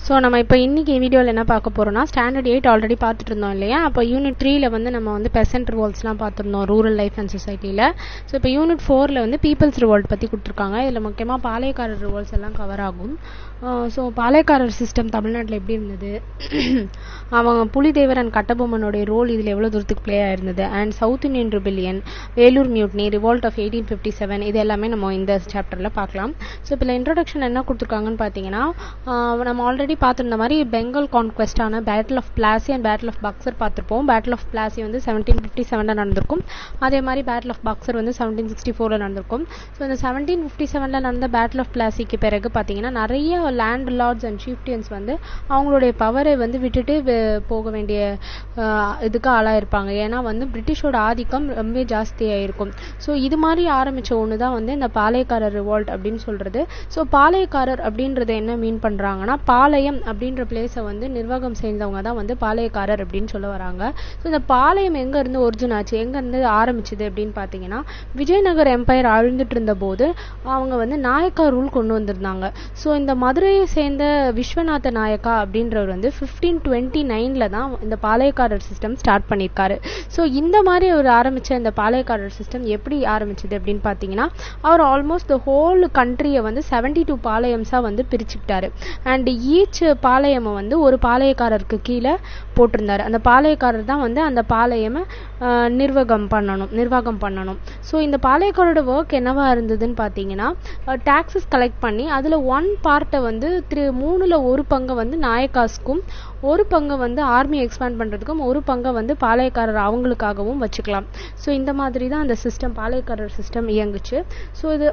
so நம்ம இப்போ இன்னைக்கு வீடியோவில் என்ன பார்க்க போறோம்னா ஸ்டாண்டர்ட் எயிட் ஆல்ரெடி பார்த்துட்டு இருந்தோம் இல்லையா அப்போ யூனிட் த்ரீல வந்து நம்ம வந்து பெசன்ட் ரிவோல்ட்ஸ்லாம் பார்த்துருந்தோம் ரூரல் லைஃப் அண்ட் சொசைட்டியில் ஸோ இப்போ யூனிட் ஃபோரில் வந்து பீப்புள்ஸ் ரிவோல்ட் பற்றி கொடுத்துருக்காங்க இதில் முக்கியமாக பாளையக்காரர் ரிவோல்ட்ஸ் எல்லாம் கவர் ஆகும் ஸோ பாளையக்காரர் சிஸ்டம் தமிழ்நாட்டில் எப்படி இருந்தது அவங்க புலிதேவர் அண்ட் கட்டபொம்மனுடைய ரோல் இதில் எவ்வளோ தூரத்துக்கு ப்ளே ஆயிருந்தது and south Indian rebellion Vellore mutiny revolt of eighteen fifty seven இது எல்லாமே நம்ம இந்த சாப்டரில் பார்க்கலாம் ஸோ இப்போ இன்ட்ரடக்ஷன் என்ன கொடுத்துருக்காங்கன்னு பார்த்தீங்கன்னா ஆஹ் நம்ம ஆல்ரெடி பார்த்துருந்த மாதிரி பெங்கால் கான்குவெஸ்டான battle of Plassey and battle of Buxar பார்த்துருப்போம் பேட்டில் ஆஃப் பிளாசி வந்து செவன்டீன் ஃபிஃப்டி செவனில் நடந்திருக்கும் அதே மாதிரி பேட்டில் ஆஃப் பக்சர் வந்து செவன்டீன் சிக்ஸ்டி ஃபோரில் நடந்திருக்கும் ஸோ இந்த செவன்டீன் ஃபிஃப்டி செவனில் நடந்த பேட்டில் ஆஃப் பிளாசிக்கு பிறகு பார்த்தீங்கன்னா நிறைய லேண்ட் லார்ட்ஸ் அண்ட் chieftains வந்து அவங்களுடைய பவரை வந்து விட்டுட்டு வெ- போக வேண்டிய ஆஹ் இதுக்கு ஆளாயிருப்பாங்க ஏன்னா வந்து பிரிட்டிஷோட ஆதிக்கம் ரொம்ப ஜாஸ்தியாக இருக்கும் ஸோ இது மாதிரி ஆரம்பிச்ச ஒன்று தான் வந்து இந்த பாளையக்காரர் ரிவால்ட் அப்படின்னு சொல்றது ஸோ பாளையக்காரர் அப்படின்றத என்ன மீன் பண்றாங்கன்னா பாளையம் அப்படின்ற பிளேஸை வந்து நிர்வாகம் செய்தவங்க தான் வந்து பாளையக்காரர் அப்படின்னு சொல்ல வராங்க ஸோ இந்த பாளையம் எங்க இருந்து ஒரிஜின் ஆச்சு எங்க இருந்து ஆரம்பிச்சது அப்படின்னு பார்த்தீங்கன்னா விஜயநகர் எம்பையர் ஆழ்ந்துட்டு இருந்த போது அவங்க வந்து நாயக்கா ரூல் கொண்டு வந்திருந்தாங்க ஸோ இந்த மதுரையை சேர்ந்த விஸ்வநாத நாயக்கா அப்படின்றவர் வந்து ஃபிஃப்டீன் டுவெண்ட்டி நைன்ல தான் இந்த பாளையக்காரர் சிஸ்டம் ஸ்டார்ட் பண்ணியிருக்காரு ஸோ இந்த மாதிரி அவர் ஆரம்பிச்ச இந்த பாளையக்காரர் சிஸ்டம் எப்படி ஆரம்பிச்சது அப்படின்னு பார்த்தீங்கன்னா அவர் ஆல்மோஸ்ட் த ஹோல் கண்ட்ரியை வந்து செவன்டி டூ பாளையம்ஸா வந்து பிரிச்சுக்கிட்டாரு அண்ட் ஈச் பாளையமை வந்து ஒரு பாளையக்காரருக்கு கீழே போட்டிருந்தாரு அந்த பாளையக்காரர் தான் வந்து அந்த பாளையமை ஆஹ், நிர்வாகம் பண்ணணும் நிர்வாகம் பண்ணணும் ஸோ இந்த பாளையக்காரோட ஒர்க் என்னவா இருந்ததுன்னு பார்த்தீங்கன்னா டாக்ஸஸ் கலெக்ட் பண்ணி அதுல ஒன் பார்ட்டை வந்து திரு மூணுல ஒரு பங்கை வந்து நாயக்காஸ்க்கும் ஒரு பங்கை வந்து ஆர்மி எக்ஸ்பேண்ட் பண்றதுக்கும் ஒரு பங்கை வந்து பாளையக்காரர் அவங்களுக்காகவும் வச்சுக்கலாம் ஸோ இந்த மாதிரி தான் அந்த சிஸ்டம் பாளையக்காரர் சிஸ்டம் இயங்குச்சு ஸோ இது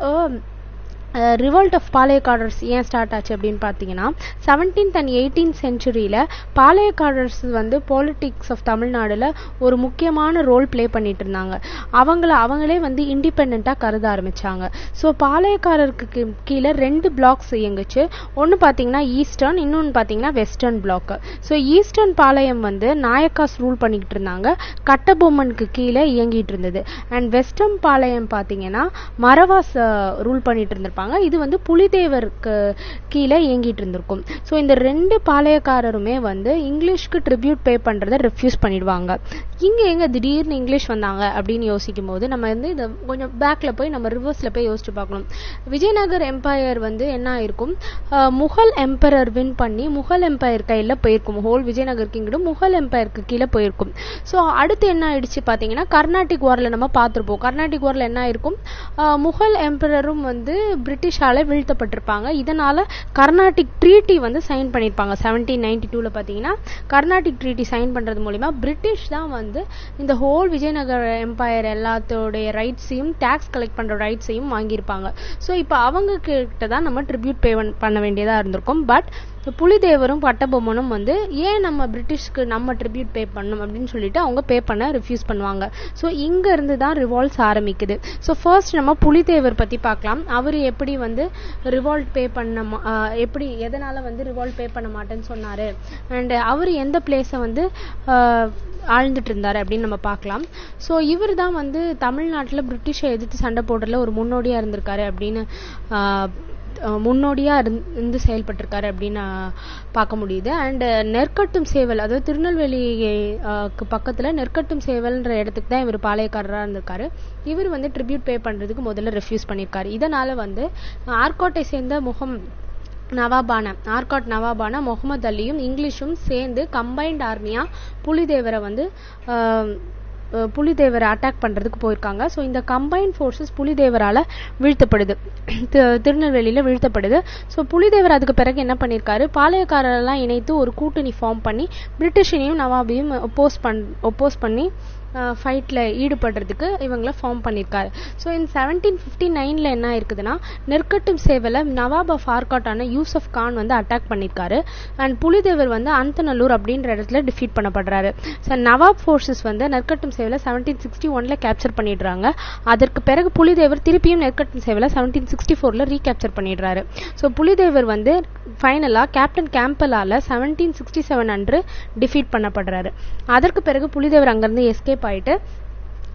ரிவல்ட் ஆஃப் பாளையக்காரர்ஸ் ஏன் ஸ்டார்ட் ஆச்சு அப்படின்னு பார்த்தீங்கன்னா செவன்டீன்த் அண்ட் எயிட்டீன் செஞ்சுரியில் பாளையக்காரர்ஸ் வந்து பாலிட்டிக்ஸ் ஆஃப் தமிழ்நாடுல ஒரு முக்கியமான ரோல் ப்ளே பண்ணிட்டு இருந்தாங்க அவங்கள அவங்களே வந்து இண்டிபெண்ட்டாக கருத ஆரம்பிச்சாங்க ஸோ பாளையக்காரருக்கு கீ- கீழே ரெண்டு பிளாக்ஸ் இயங்குச்சு ஒன்று பார்த்தீங்கன்னா ஈஸ்டர்ன் இன்னொன்று பார்த்தீங்கன்னா வெஸ்டர்ன் பிளாக் ஸோ ஈஸ்டர்ன் பாளையம் வந்து நாயக்காஸ் ரூல் பண்ணிக்கிட்டு இருந்தாங்க கட்டபொம்மனுக்கு கீழே இயங்கிட்டு இருந்தது அண்ட் வெஸ்டர்ன் பாளையம் பார்த்தீங்கன்னா மரவாஸ் ரூல் பண்ணிட்டு இருந்திருப்பாங்க இது வந்து புலிதேவருக்கு கீழே இயங்கிட்டு இருந்திருக்கும் ஸோ இந்த ரெண்டு பாளையக்காரருமே வந்து இங்கிலீஷ்க்கு ட்ரிபியூட் பே பண்றதை ரெஃப்யூஸ் பண்ணிடுவாங்க இங்க எங்க திடீர்னு இங்கிலீஷ் வந்தாங்க அப்படின்னு யோசிக்கும் போது நம்ம வந்து இதை கொஞ்சம் பேக்ல போய் நம்ம ரிவர்ஸ்ல போய் யோசிச்சு பார்க்கணும் விஜயநகர் எம்பையர் வந்து என்ன ஆயிருக்கும் அஹ் முகல் எம்பரர் வின் பண்ணி முகல் எம்பையர் கையில போயிருக்கும் ஹோல் விஜயநகர் கிங்டம் முகல் எம்பையருக்கு கீழே போயிருக்கும் ஸோ அடுத்து என்ன ஆயிடுச்சு பாத்தீங்கன்னா கர்நாடிக் வார்ல நம்ம பார்த்திருப்போம் கர்நாடிக் வார்ல என்ன ஆயிருக்கும் அஹ் முகல் எம்பரரும் வந்து பிரிட்டிஷால வீழ்த்தப்பட்டிருப்பாங்க இதனால கர்நாடிக் ட்ரீட்டி வந்து சைன் பண்ணியிருப்பாங்க செவன்டீன் நைன்டி டூல பாத்தீங்கன்னா கர்நாடிக் ட்ரீட்டி சைன் பண்றது மூலியமா பிரிட்டிஷ் தான் வந்து இந்த ஹோல் விஜயநகர் எம்பையர் எல்லாத்தோடைய ரைட்ஸையும் டேக்ஸ் கலெக்ட் பண்ற ரைட்ஸையும் வாங்கியிருப்பாங்க ஸோ இப்போ அவங்க கிட்ட தான் நம்ம ட்ரிபியூட் பே பண்ண வேண்டியதா இருந்திருக்கும் பட் புலிதேவரும் பட்டபொம்மனும் வந்து ஏன் நம்ம பிரிட்டிஷ்க்கு நம்ம ட்ரிபியூட் பே பண்ணணும் அப்படின்னு சொல்லிட்டு அவங்க பே பண்ண ரிஃப்யூஸ் பண்ணுவாங்க ஸோ இங்க இருந்து தான் ரிவால்ட்ஸ் ஆரம்பிக்குது ஸோ ஃபர்ஸ்ட் நம்ம புலிதேவர் பத்தி பார்க்கலாம் அவர் எப்படி வந்து ரிவால்ட் பே பண்ண மா- ஆஹ் எப்படி எதனால வந்து ரிவால்ட் பே பண்ண மாட்டேன்னு சொன்னாரு அண்ட் அவர் எந்த பிளேஸை வந்து ஆஹ் ஆழ்ந்துட்டு இருந்தாரு அப்படின்னு நம்ம பார்க்கலாம் ஸோ இவர் தான் வந்து தமிழ்நாட்டுல பிரிட்டிஷை எதிர்த்து சண்டை போடுறதுல ஒரு முன்னோடியா இருந்திருக்காரு அப்படின்னு ஆஹ் அஹ் முன்னோடியா இருந்- இருந்து செயல்பட்டிருக்காரு அப்படின்னு ஆஹ் பார்க்க முடியுது அண்ட் நெற்கட்டும் சேவல் அதாவது திருநெல்வேலி ஆஹ் க்கு பக்கத்துல நெற்கட்டும் சேவல்ன்ற இடத்துக்கு தான் இவர் பாளையக்காரரா இருந்திருக்காரு இவர் வந்து ட்ரிபியூட் பே பண்றதுக்கு முதல்ல ரெஃப்யூஸ் பண்ணியிருக்காரு இதனால வந்து ஆர்காட்டை சேர்ந்த முகம் நவாபான ஆர்காட் நவாபான முகமது அலியும் இங்கிலீஷும் சேர்ந்து கம்பைன்ட் ஆர்மியா புலிதேவரை வந்து ஆஹ் அஹ் புலிதேவரை அட்டாக் பண்றதுக்கு போயிருக்காங்க ஸோ இந்த கம்பைன் ஃபோர்ஸஸ் புலிதேவரால வீழ்த்தப்படுது தி- திருநெல்வேலியில வீழ்த்தப்படுது ஸோ புலிதேவர் அதுக்கு பிறகு என்ன பண்ணியிருக்காரு பாளையக்காரரெல்லாம் இணைத்து ஒரு கூட்டணி ஃபார்ம் பண்ணி பிரிட்டிஷனையும் நவாபையும் ஒப்போஸ் பண் ஒப்போஸ் பண்ணி ஃபைட்டில் ஈடுபடுறதுக்கு இவங்கள ஃபார்ம் பண்ணியிருக்காரு ஸோ இந்த செவன்டீன் ஃபிஃப்டி நைனில் என்ன இருக்குதுன்னா நெற்கட்டும் சேவலை நவாப் ஆஃப் ஆர்காட்டான யூசப் கான் வந்து அட்டாக் பண்ணியிருக்காரு அண்ட் புலிதேவர் வந்து அந்தநல்லூர் அப்படின்ற இடத்துல டிஃபீட் பண்ணப்படுறாரு ஸோ நவாப் ஃபோர்ஸஸ் வந்து நெற்கட்டும் சேவலை செவன்டீன் சிக்ஸ்டி ஒன்ல கேப்சர் பண்ணிடுறாங்க அதற்கு பிறகு புலிதேவர் திருப்பியும் நெற்கட்டும் சேவலை செவன்டீன் சிக்ஸ்டி ஃபோரில் ரீகேப்சர் பண்ணிடுறாரு ஸோ புலிதேவர் வந்து ஃபைனலாக கேப்டன் கேம்பலால செவன்டீன் சிக்ஸ்டி செவன் அன்று டிஃபீட் பண்ணப்படுறாரு அதற்கு பிறகு புலிதேவர் அங்கேருந்து எஸ்கேப் ஆயிட்டு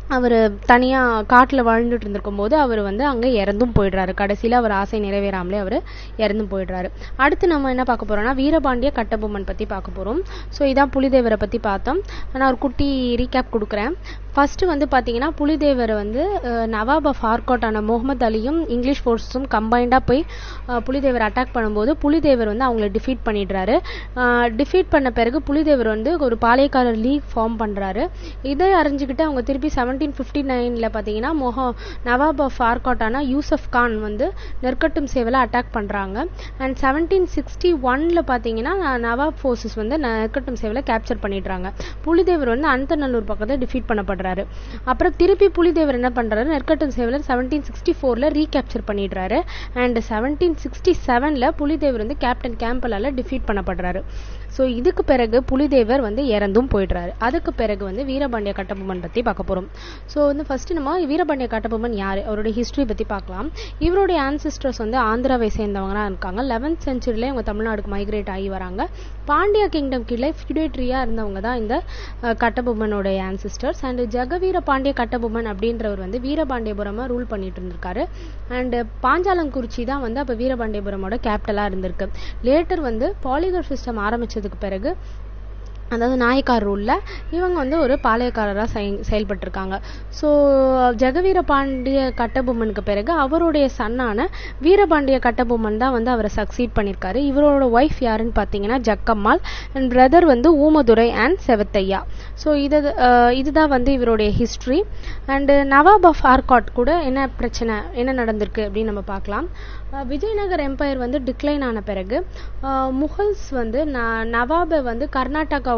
அவர் தனியாக காட்டில் வாழ்ந்துட்டு இருந்திருக்கும் போது அவர் வந்து அங்கே இறந்தும் போயிடுறாரு கடைசியில் அவர் ஆசை நிறைவேறாமலே அவர் இறந்தும் போயிடுறாரு அடுத்து நம்ம என்ன பார்க்க போறோம்னா வீரபாண்டிய கட்டபொம்மன் பற்றி பார்க்க போகிறோம் ஸோ இதான் புலிதேவரை பற்றி பார்த்தோம் நான் ஒரு குட்டி ரீகேப் கொடுக்குறேன் ஃபர்ஸ்ட் வந்து பார்த்தீங்கன்னா புலிதேவர் வந்து அஹ், நவாப் ஆஃப் ஆர்காட்டான முகமது அலியும் இங்கிலீஷ் ஃபோர்ஸும் கம்பைண்டாக போய் அஹ், புலிதேவர் அட்டாக் பண்ணும்போது புலிதேவர் வந்து அவங்கள டிஃபீட் பண்ணிடுறாரு டிஃபீட் பண்ண பிறகு புலிதேவர் வந்து ஒரு பாளையக்காரர் லீக் ஃபார்ம் பண்ணுறாரு இதை அறிஞ்சுக்கிட்டு அவங்க திருப்பி செவன்டீன் ஃபிஃப்டி நைனில் பார்த்தீங்கன்னா மொஹ நவாப் ஆஃப் ஆர்காட்டான யூசப் கான் வந்து நெற்கட்டும் சேவலை அட்டாக் பண்ணுறாங்க அண்ட் செவன்டீன் சிக்ஸ்டி ஒனில் பார்த்தீங்கன்னா நவாப் ஃபோர்ஸஸ் வந்து நெற்கட்டும் சேவலை கேப்சர் பண்ணிடுறாங்க புலிதேவர் வந்து அந்தநல்லூர் பக்கத்தில் டிஃபீட் பண்ணப்படுறாரு அப்புறம் திருப்பி புலிதேவர் என்ன பண்ணுறாரு நெற்கட்டும் சேவலை செவன்டீன் சிக்ஸ்டி ஃபோரில் ரீகேப்சர் பண்ணிடுறாரு அண்ட் செவன்டீன் சிக்ஸ்டி செவனில் புலிதேவர் வந்து கேப்டன் கேம்பலால் டிஃபீட் பண்ணப்படுறாரு ஸோ இதுக்கு பிறகு புலிதேவர் வந்து இறந்தும் போயிடுறாரு அதுக்கு பிறகு வந்து வீரபாண்டிய கட்டபொம்மன் பற்றி பார்க்க போகிறோம் ஸோ வந்து ஃபர்ஸ்ட் நம்ம வீரபாண்டிய கட்டபொம்மன் யார் அவருடைய ஹிஸ்ட்ரி பற்றி பார்க்கலாம் இவருடைய ஆன்சிஸ்டர்ஸ் வந்து ஆந்திராவை சேர்ந்தவங்க இருக்காங்க லெவன்த் செஞ்சுரியில் இவங்க தமிழ்நாடுக்கு மைக்ரேட் ஆகி வராங்க பாண்டியா கிங்டம் கீழே ஃபியூடேட்ரியாக இருந்தவங்க தான் இந்த அஹ், கட்டபொம்மனுடைய ஆன்சிஸ்டர்ஸ் அண்ட் ஜெகவீர பாண்டிய கட்டபொம்மன் அப்படின்றவர் வந்து வீரபாண்டியபுரமாக ரூல் பண்ணிட்டு இருந்திருக்காரு அண்ட் பாஞ்சாலங்குறிச்சி தான் வந்து அப்போ வீரபாண்டியபுரமோட கேபிட்டலாக இருந்திருக்கு லேட்டர் வந்து பாலிகர் சிஸ்டம் ஆரம்பிச்சதுக்கு பிறகு அதாவது நாயக்கார் ரூலில் இவங்க வந்து ஒரு பாளையக்காரராக செய் செயல்பட்டிருக்காங்க ஸோ ஜெகவீர பாண்டிய கட்டபொம்மனுக்கு பிறகு அவருடைய சன்னான வீரபாண்டிய கட்டபொம்மன் தான் வந்து அவரை சக்சீட் பண்ணியிருக்காரு இவரோட ஒய்ஃப் யாருன்னு பார்த்தீங்கன்னா ஜக்கம்மாள் அண்ட் பிரதர் வந்து ஊமதுரை அண்ட் செவத்தையா ஸோ இது அஹ், இதுதான் வந்து இவருடைய history and Nawab of Arcot கூட என்ன பிரச்சனை என்ன நடந்திருக்கு அப்படின்னு நம்ம பார்க்கலாம் அஹ், விஜயநகர் எம்பையர் வந்து டிக்ளைன் ஆன பிறகு அஹ், முகல்ஸ் வந்து ந- நவாபை வந்து கர்நாடகாவோட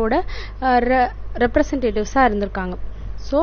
ரெப்ரசன்டேட்டிவ்ஸாக இருந்திருக்காங்க ஸோ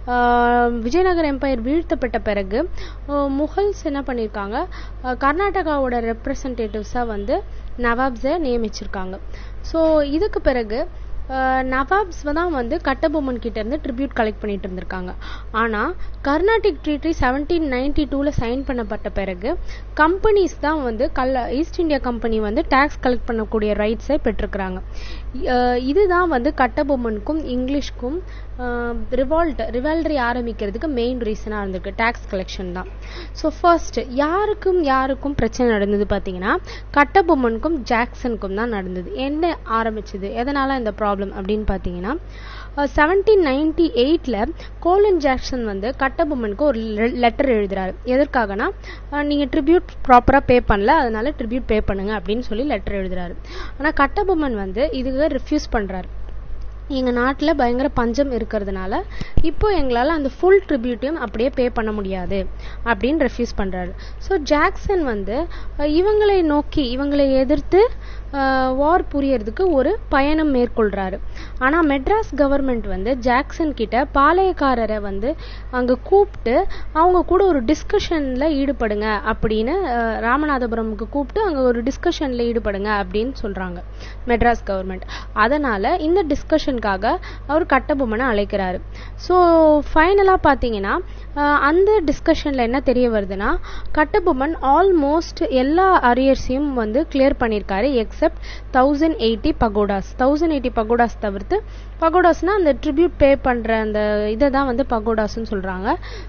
விஜயநகர் எம்பையர் வீழ்த்தப்பட்ட பிறகு அஹ், முகல்ஸ் என்ன பண்ணியிருக்காங்க அஹ், கர்நாடகாவோட ரெப்ரசன்டேட்டிவ்ஸாக வந்து நவாப்ஸை நியமிச்சிருக்காங்க ஸோ இதுக்கு பிறகு அஹ், நவாப்ஸ் தான் வந்து கட்டபொம்மன் கிட்ட இருந்து ட்ரிபியூட் கலெக்ட் பண்ணிட்டு இருந்திருக்காங்க ஆனா கர்நாடிக் ட்ரீட்டி செவன்டீன் நைன்டி டூல சைன் பண்ணப்பட்ட பிறகு கம்பெனிஸ் தான் வந்து கல்ல ஈஸ்ட் இந்தியா கம்பெனி வந்து டாக்ஸ் கலெக்ட் பண்ணக்கூடிய ரைட்ஸை பெற்றிருக்கிறாங்க அஹ், இதுதான் வந்து கட்டபொம்மனுக்கும் இங்கிலீஷ்க்கும் ரிவால்ட் ரிவால்டரி ஆரம்பிக்கிறதுக்கு மெயின் ரீசனாக இருந்திருக்கு டேக்ஸ் கலெக்ஷன் தான் ஸோ ஃபர்ஸ்ட் யாருக்கும் யாருக்கும் பிரச்சனை நடந்தது பார்த்தீங்கன்னா கட்டபொம்மனுக்கும் ஜாக்சனுக்கும் தான் நடந்தது என்ன ஆரம்பிச்சது எதனால இந்த ப்ராப்ளம் அப்படின்னு பார்த்தீங்கன்னா செவன்டீன் நைன்டி எயிட்டில் கோலன் ஜாக்சன் வந்து கட்டபொம்மனுக்கு ஒரு லெட்டர் எழுதுறாரு எதற்காகனா அஹ், நீங்க ட்ரிபியூட் ப்ராப்பராக பே பண்ணல அதனால ட்ரிபியூட் பே பண்ணுங்க அப்படின்னு சொல்லி லெட்டர் எழுதுறாரு ஆனா கட்டபொம்மன் வந்து இதுக்கு ரிஃப்யூஸ் பண்றாரு எங்கள் நாட்டில் பயங்கர பஞ்சம் இருக்கிறதுனால இப்போ எங்களால் அந்த ஃபுல் ட்ரிபியூட்டையும் அப்படியே பே பண்ண முடியாது அப்படின்னு ரெஃப்யூஸ் பண்ணுறாரு ஸோ ஜாக்சன் வந்து அஹ், இவங்களை நோக்கி இவங்களை எதிர்த்து வார் புரியறதுக்கு ஒரு பயணம் மேற்கொள்கிறாரு ஆனால் மெட்ராஸ் கவர்மெண்ட் வந்து ஜாக்சன் கிட்ட பாளையக்காரரை வந்து அங்கே கூப்பிட்டு அவங்க கூட ஒரு டிஸ்கஷனில் ஈடுபடுங்க அப்படின்னு அஹ், ராமநாதபுரமுக்கு கூப்பிட்டு அங்கே ஒரு டிஸ்கஷனில் ஈடுபடுங்க அப்படின்னு சொல்கிறாங்க மெட்ராஸ் கவர்மெண்ட் அதனால் இந்த டிஸ்கஷனுக்காக அவர் கட்டபொம்மனை அழைக்கிறாரு ஸோ ஃபைனலாக பார்த்தீங்கன்னா அஹ், அந்த டிஸ்கஷனில் என்ன தெரிய வருதுன்னா கட்டபொம்மன் ஆல்மோஸ்ட் எல்லா அரியர்ஸையும் வந்து கிளியர் பண்ணியிருக்காரு except thousand eighty pagodas thousand eighty pagodas தவிர்த்து பகோடாஸ்னா அந்த ட்ரிபியூட் பே பண்ணுற அந்த இதை தான் வந்து பகோடாஸ்னு சொல்கிறாங்க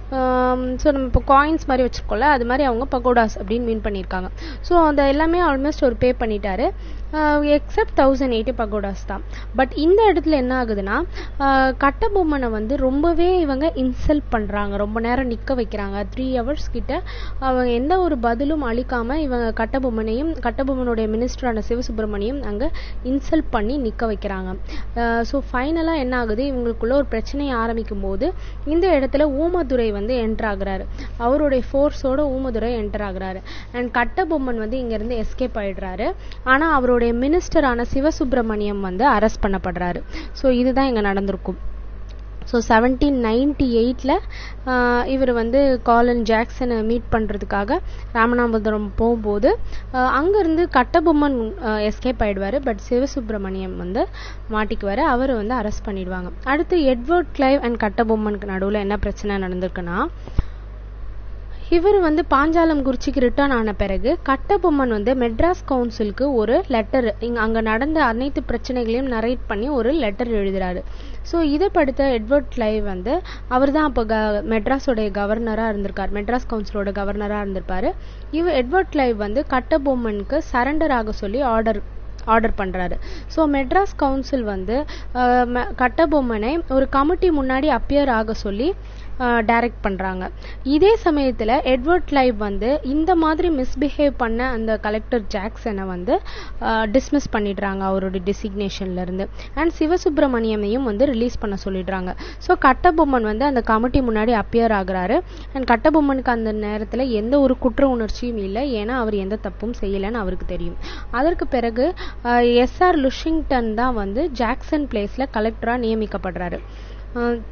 ஸோ நம்ம இப்போ காயின்ஸ் மாதிரி வச்சுருக்கோம்ல அது மாதிரி அவங்க பகோடாஸ் அப்படின்னு மீன் பண்ணியிருக்காங்க ஸோ அந்த எல்லாமே ஆல்மோஸ்ட் ஒரு பே பண்ணிட்டாரு எக்ஸப்ட் தௌசண்ட் எயிட்டி பகோடாஸ் தான் பட் இந்த இடத்துல என்ன ஆகுதுன்னா ஆஹ் கட்டபொம்மனை வந்து ரொம்பவே இவங்க இன்சல்ட் பண்ணுறாங்க ரொம்ப நேரம் நிற்க வைக்கிறாங்க த்ரீ ஹவர்ஸ் கிட்ட அவங்க எந்த ஒரு பதிலும் அளிக்காம இவங்க கட்டபொம்மனையும் கட்டபொம்மனுடைய மினிஸ்டரான சிவசுப்பிரமணியம் அங்கே இன்சல்ட் பண்ணி நிற்க வைக்கிறாங்க ஸோ ஃபைனலாக என்ன ஆகுது இவங்களுக்குள்ள ஒரு பிரச்சனையை ஆரம்பிக்கும் போது இந்த இடத்துல ஊமதுரை வந்து என்டர் ஆகுறாரு அவருடைய ஃபோர்ஸோட ஊமதுரை என்டர் ஆகுறாரு அண்ட் கட்டபொம்மன் வந்து இங்கேருந்து எஸ்கேப் ஆயிடுறாரு ஆனால் அவருடைய மினிஸ்டரான சிவசுப்பிரமணியம் வந்து அரெஸ்ட் பண்ணப்படுறாரு ஸோ இதுதான் இங்கே நடந்திருக்கும் ஸோ செவன்டீன் நைன்டி எயிட்டில் இவர் வந்து காலன் ஜாக்சனை மீட் பண்ணுறதுக்காக ராமநாதபுரம் போகும்போது அங்கேருந்து கட்டபொம்மன் எஸ்கேப் ஆயிடுவார் பட் சிவசுப்பிரமணியம் வந்து மாட்டிக்குவார் அவரை வந்து அரெஸ்ட் பண்ணிடுவாங்க அடுத்து எட்வர்ட் கிளைவ் அண்ட் கட்டபொம்மனுக்கு நடுவில் என்ன பிரச்சனை நடந்திருக்குன்னா இவர் வந்து பாஞ்சாலம் குறிச்சிக்கு ரிட்டர்ன் ஆன பிறகு கட்டபொம்மன் வந்து மெட்ராஸ் கவுன்சிலுக்கு ஒரு லெட்டர் இங்க அங்க நடந்த அனைத்து பிரச்சனைகளையும் நரேட் பண்ணி ஒரு லெட்டர் எழுதுறாரு ஸோ இதை படுத்த எட்வர்ட் கிளைவ் வந்து அவர் தான் அப்போ க மெட்ராஸோடைய கவர்னராக இருந்திருக்கார் மெட்ராஸ் கவுன்சிலோட கவர்னராக இருந்திருப்பாரு இவர் எட்வர்ட் கிளைவ் வந்து கட்டபொம்மனுக்கு சரண்டர் ஆக சொல்லி ஆர்டர் ஆர்டர் பண்றாரு ஸோ மெட்ராஸ் கவுன்சில் வந்து அஹ், ம- கட்டபொம்மனை ஒரு கமிட்டி முன்னாடி அப்பியர் ஆக சொல்லி டைரக்ட் பண்றாங்க இதே சமயத்துல எட்வர்ட் கிளைவ் வந்து இந்த மாதிரி மிஸ்பிஹேவ் பண்ண அந்த கலெக்டர் ஜாக்சனை வந்து டிஸ்மிஸ் பண்ணிடுறாங்க அவரோட டிசிக்னேஷன்ல இருந்து அண்ட் சிவசுப்பிரமணியமையும் வந்து ரிலீஸ் பண்ண சொல்லிடுறாங்க ஸோ கட்டபொம்மன் வந்து அந்த கமிட்டி முன்னாடி அப்பியர் ஆகுறாரு அண்ட் கட்டபொம்மனுக்கு அந்த நேரத்துல எந்த ஒரு குற்ற உணர்ச்சியும் இல்லை ஏன்னா அவர் எந்த தப்பும் செய்யலைன்னு அவருக்கு தெரியும் அதற்கு பிறகு எஸ் ஆர் லுஷிங்டன் தான் வந்து ஜாக்சன் பிளேஸ்ல கலெக்டரா நியமிக்கப்படுறாரு அஹ்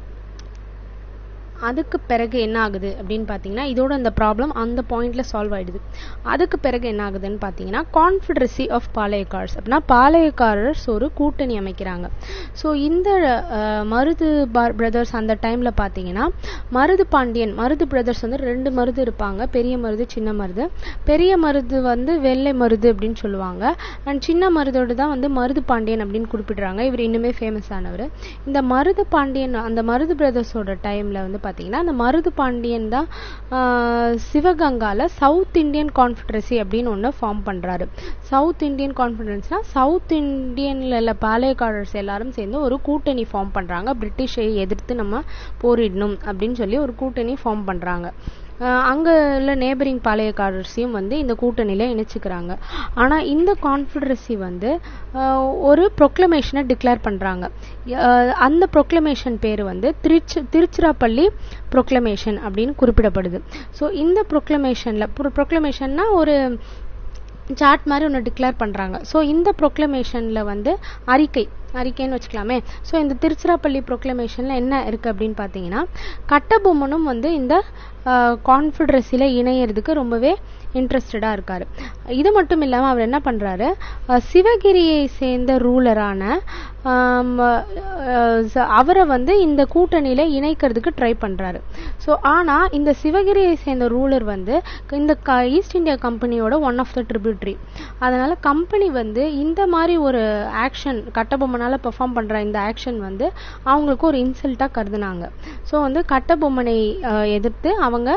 அதுக்கு பிறகு என்ன ஆகுது அப்படின்னு பார்த்தீங்கன்னா இதோட அந்த ப்ராப்ளம் அந்த பாயிண்ட்ல சால்வ் ஆயிடுது அதுக்கு பிறகு என்ன ஆகுதுன்னு பார்த்தீங்கன்னா கான்ஃபெடரசி ஆஃப் பாளையக்காரர்ஸ் அப்படின்னா பாளையக்காரர்ஸ் ஒரு கூட்டணி அமைக்கிறாங்க ஸோ இந்த அஹ், மருது பிரதர்ஸ் அந்த டைம்ல பார்த்தீங்கன்னா மருது பாண்டியன் மருது பிரதர்ஸ் வந்து ரெண்டு மருது இருப்பாங்க பெரிய மருது சின்ன மருது பெரிய மருது வந்து வெள்ளை மருது அப்படின்னு சொல்லுவாங்க அண்ட் சின்ன மருதோடு தான் வந்து மருது பாண்டியன் அப்படின்னு குறிப்பிடுறாங்க இவர் இன்னுமே ஃபேமஸ் ஆனவர் இந்த மருது பாண்டியன் அந்த மருது பிரதர்ஸோட டைம்ல வந்து பாத்தீங்கன்னா அந்த மருது பாண்டியன் தான் ஆஹ், சிவகங்கால சவுத் இந்தியன் கான்ஃபெடரசி அப்படின்னு ஒன்று ஃபார்ம் பண்றாரு சவுத் இந்தியன் கான்ஃபெடரன்ஸ்னா சவுத் இந்தியன்ல உள்ள பாளையக்காரர்ஸ் எல்லாரும் சேர்ந்து ஒரு கூட்டணி ஃபார்ம் பண்றாங்க பிரிட்டிஷை எதிர்த்து நம்ம போரிடணும் அப்படின்னு சொல்லி ஒரு கூட்டணி ஃபார்ம் பண்றாங்க ஆஹ் அங்க உள்ள நேபரிங் பாளையக்காரர்ஸையும் வந்து இந்த கூட்டணியில இணைச்சுக்கிறாங்க ஆனா இந்த கான்ஃபெடரசி வந்து ஆஹ் ஒரு ப்ரொக்ளமேஷனை டிக்ளேர் பண்றாங்க ஆஹ் அந்த ப்ரொக்ளமேஷன் பேர் வந்து திருச்சி திருச்சிராப்பள்ளி ப்ரொக்ளமேஷன் அப்படின்னு குறிப்பிடப்படுது ஸோ இந்த ப்ரொக்ளமேஷன்ல ப்ரொக்ளமேஷன்னா ஒரு சார்ட் மாதிரி ஒன்று டிக்ளேர் பண்றாங்க ஸோ இந்த ப்ரொக்ளமேஷன்ல வந்து அறிக்கை அறிக்கைன்னு வச்சுக்கலாமே ஸோ இந்த திருச்சிராப்பள்ளி ப்ரொக்ளமேஷன்ல என்ன இருக்கு அப்படின்னு பார்த்தீங்கன்னா கட்டபொம்மனும் வந்து இந்த கான்ஃபெடரசியில் இணையறதுக்கு ரொம்பவே இன்ட்ரெஸ்டடாக இருக்காரு இது மட்டும் இல்லாமல் அவர் என்ன பண்றாரு அஹ் சிவகிரியை சேர்ந்த ரூலரான அவரை வந்து இந்த கூட்டணியில இணைக்கிறதுக்கு ட்ரை பண்றாரு ஸோ ஆனா இந்த சிவகிரியை சேர்ந்த ரூலர் வந்து இந்த ஈஸ்ட் இந்தியா கம்பெனியோட ஒன் ஆஃப் த ட்ரிபியூட்ரி அதனால கம்பெனி வந்து இந்த மாதிரி ஒரு ஆக்ஷன் கட்டபொம்மனால பெர்ஃபார்ம் பண்ற இந்த ஆக்ஷன் வந்து அவங்களுக்கு ஒரு இன்சல்ட்டா கருதுனாங்க ஸோ வந்து கட்டபொம்மனை அஹ், எதிர்த்து அவங்க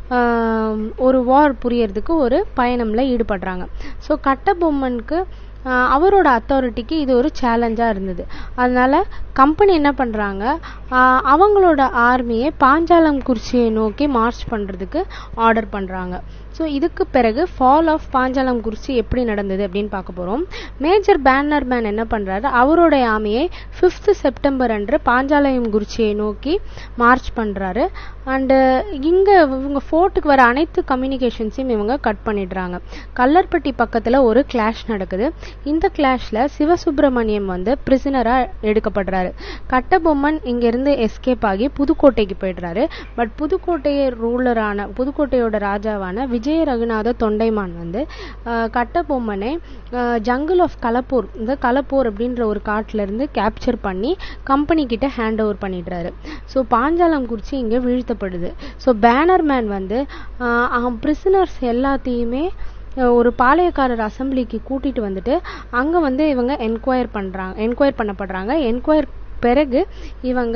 ஆஹ், ஒரு வார் புரியறதுக்கு ஒரு பயணம்ல ஈடுபடுறாங்க ஸோ கட்டபொம்மனுக்கு ஆஹ், அவரோட அத்தாரிட்டிக்கு இது ஒரு சேலஞ்சா இருந்தது அதனால கம்பெனி என்ன பண்றாங்க ஆஹ், அவங்களோட ஆர்மியை பாஞ்சாலம் குறிச்சியை நோக்கி மார்ச் பண்றதுக்கு ஆர்டர் பண்றாங்க ஸோ இதுக்கு பிறகு ஃபால் ஆஃப் பாஞ்சாலம் குறிச்சி எப்படி நடந்தது அப்படின்னு பார்க்க போறோம் மேஜர் பேனர்மேன் என்ன பண்றாரு அவருடைய ஆர்மியை ஃபிஃப்த் செப்டம்பர் அன்று பாஞ்சாலம் குறிச்சியை நோக்கி மார்ச் பண்றாரு அண்டு இங்க இவங்க ஃபோர்ட்டுக்கு வர அனைத்து கம்யூனிகேஷன்ஸையும் இவங்க கட் பண்ணிடுறாங்க கல்லர்பட்டி பக்கத்துல ஒரு கிளாஷ் நடக்குது இந்த கிளாஷ்ல சிவசுப்பிரமணியம் வந்து பிரிசனரா எடுக்கப்படுறாரு கட்டபொம்மன் இங்க இருந்து எஸ்கேப் ஆகி புதுக்கோட்டைக்கு போயிடுறாரு பட் புதுக்கோட்டையை ரூலரான புதுக்கோட்டையோட ராஜாவான விஜய ரகுநாத தொண்டைமான் வந்து ஆஹ், கட்டபொம்மனை ஜங்கிள் ஆஃப் கலப்பூர் இந்த கலப்பூர் அப்படின்ற ஒரு காட்டுல இருந்து கேப்சர் பண்ணி கம்பெனி கிட்ட ஹேண்ட் ஓவர் பண்ணிடுறாரு ஸோ பாஞ்சாலம் குறிச்சி இங்க வீழ்த்தப்படுது ஸோ பேனர்மேன் வந்து பிரிசனர்ஸ் எல்லாத்தையுமே அஹ், ஒரு பாளையக்காரர் அசம்பிளிக்கு கூட்டிட்டு வந்துட்டு அங்க வந்து இவங்க என்கொயர் பண்றாங்க என்கொயர் பண்ணப்படுறாங்க என்கொயர் பிறகு இவங்க